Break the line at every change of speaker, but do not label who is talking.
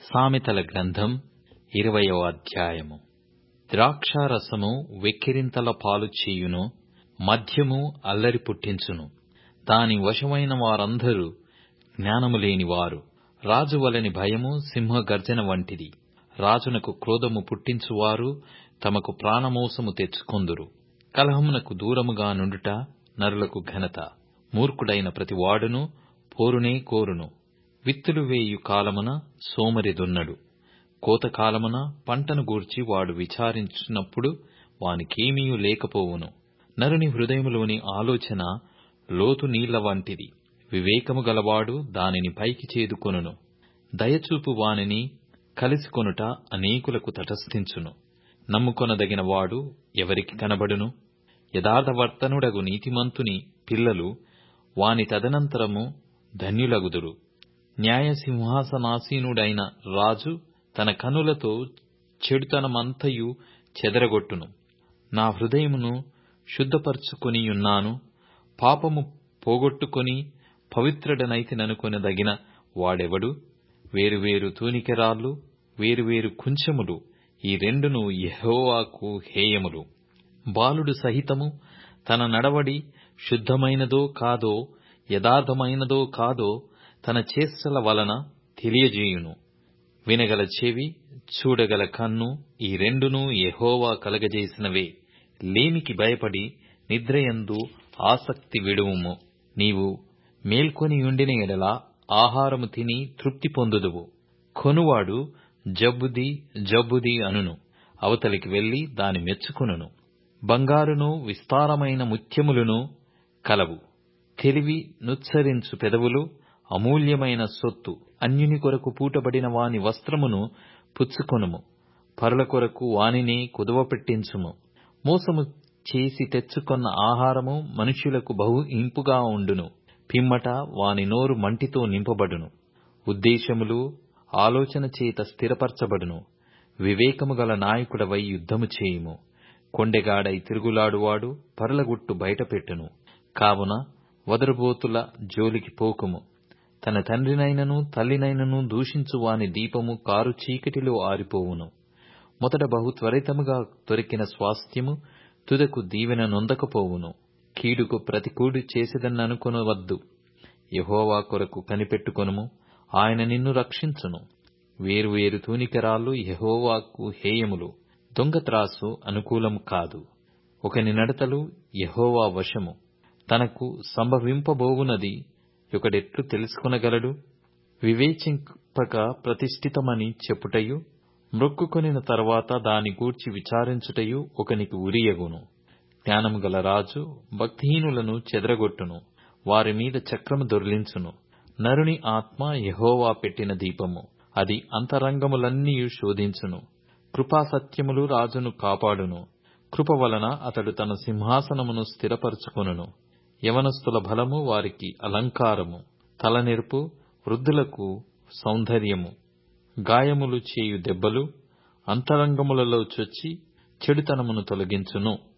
సామెతల గ్రంథం ఇరవయవ అధ్యాయము ద్రాక్షారసము వెక్కిరింతల పాలు చేయును మద్యము అల్లరి పుట్టించును దాని వశమైన వారందరూ జ్ఞానము లేనివారు రాజు వలని భయము సింహ గర్జన వంటిది రాజునకు క్రోధము పుట్టించువారు తమకు ప్రాణమోసము తెచ్చుకొందురు కలహమునకు దూరముగా నుండుట నరులకు ఘనత మూర్ఖుడైన ప్రతివాడును పోరునే కోరును విత్తులు వేయు కాలమున సోమరి దున్నడు కోతకాలమున పంటను గూర్చి వాడు విచారించినప్పుడు వానికేమీయు లేకపోవును నరుని హృదయములోని ఆలోచన లోతు నీళ్ల వంటిది వివేకము గలవాడు దానిని పైకి చేదుకొనును దయచూపు వానిని కలిసికొనుట అనేకులకు తటస్థించును నమ్ముకొనదగిన వాడు ఎవరికి కనబడును యథార్థవర్తనుడగు నీతిమంతుని పిల్లలు వాని తదనంతరము ధన్యులగుదురు న్యాయ సింహాసనాసీనుడైన రాజు తన కనులతో చెడుతనమంతయు చెదరగొట్టును నా హృదయమును శుద్ధపరచుకొనియున్నాను పాపము పోగొట్టుకొని పవిత్రుడనైతిననుకొనదగిన వాడెవడు వేరువేరు తూనికెరాళ్ళు వేరువేరు కుంచెములు ఈ రెండును యెహోవాకు హేయములు బాలుడు సహితము తన నడవడి శుద్ధమైనదో కాదో యథార్థమైనదో కాదో తన చేష్టల వలన తెలియజేయును వినగల చెవి చూడగల కన్ను ఈ రెండును యెహోవా కలగజేసినవే లేమికి భయపడి నిద్రయందు ఆసక్తి విడువుము నీవు మేల్కొని ఉండిన ఎడల ఆహారము తిని తృప్తి పొందుదువు కొనువాడు జబ్బుది జబ్బుది అనును అవతలికి వెళ్లి దాని మెచ్చుకొనును బంగారును విస్తారమైన ముత్యములును కలవు తెలివి నుత్సరించు పెదవులు అమూల్యమైన సొత్తు అన్యుని కొరకు పూటబడిన వాని వస్త్రమును పుచ్చుకొనుము పరుల కొరకు వానినే కుదువపెట్టించుము మోసము చేసి తెచ్చుకొన్న ఆహారము మనుష్యులకు బహు ఇంపుగా ఉండును పిమ్మట వాని నోరు మంటితో నింపబడును ఉద్దేశములు ఆలోచన చేత స్థిరపరచబడును వివేకము గల నాయకుడవై యుద్ధము చేయుము కొండెగాడై తిరుగులాడువాడు పరలగుట్టు బయటపెట్టును కావున వదరుబోతుల జోలికి పోకుము తన తండ్రినైనను తల్లినైనను దూషించు వాని దీపము కారు చీకటిలో ఆరిపోవును మొదట బహు త్వరితముగా దొరికిన స్వాస్థ్యము తుదకు దీవెన నొందకపోవును కీడుకు ప్రతికూడు చేసేదన్ననుకొనవద్దు యహోవా కొరకు కనిపెట్టుకొనుము ఆయన నిన్ను రక్షించును వేరువేరు తూనికరాళ్ళు యహోవాకు హేయములు దొంగ త్రాసు అనుకూలము కాదు ఒకని నడతలు యహోవా వశము తనకు సంభవింపబోవునది ఒకడెట్లు తెలుసుకొనగలడు వివేచింపక ప్రతిష్ఠితమని చెప్పుటయు మ్రొక్కుకొనిన తర్వాత దాని గూర్చి విచారించుటయు ఒకనికి ఉరియగును జ్ఞానము గల రాజు భక్తిహీనులను చెదరగొట్టును వారి మీద చక్రము దొర్లించును నరుని ఆత్మ యహోవా పెట్టిన దీపము అది అంతరంగములన్నీయు శోధించును కృపాసత్యములు రాజును కాపాడును కృప వలన అతడు తన సింహాసనమును స్థిరపరచుకొనును యవనస్తుల బలము వారికి అలంకారము తలనెరుపు వృద్ధులకు సౌందర్యము గాయములు చేయు దెబ్బలు అంతరంగములలో చొచ్చి చెడుతనమును తొలగించును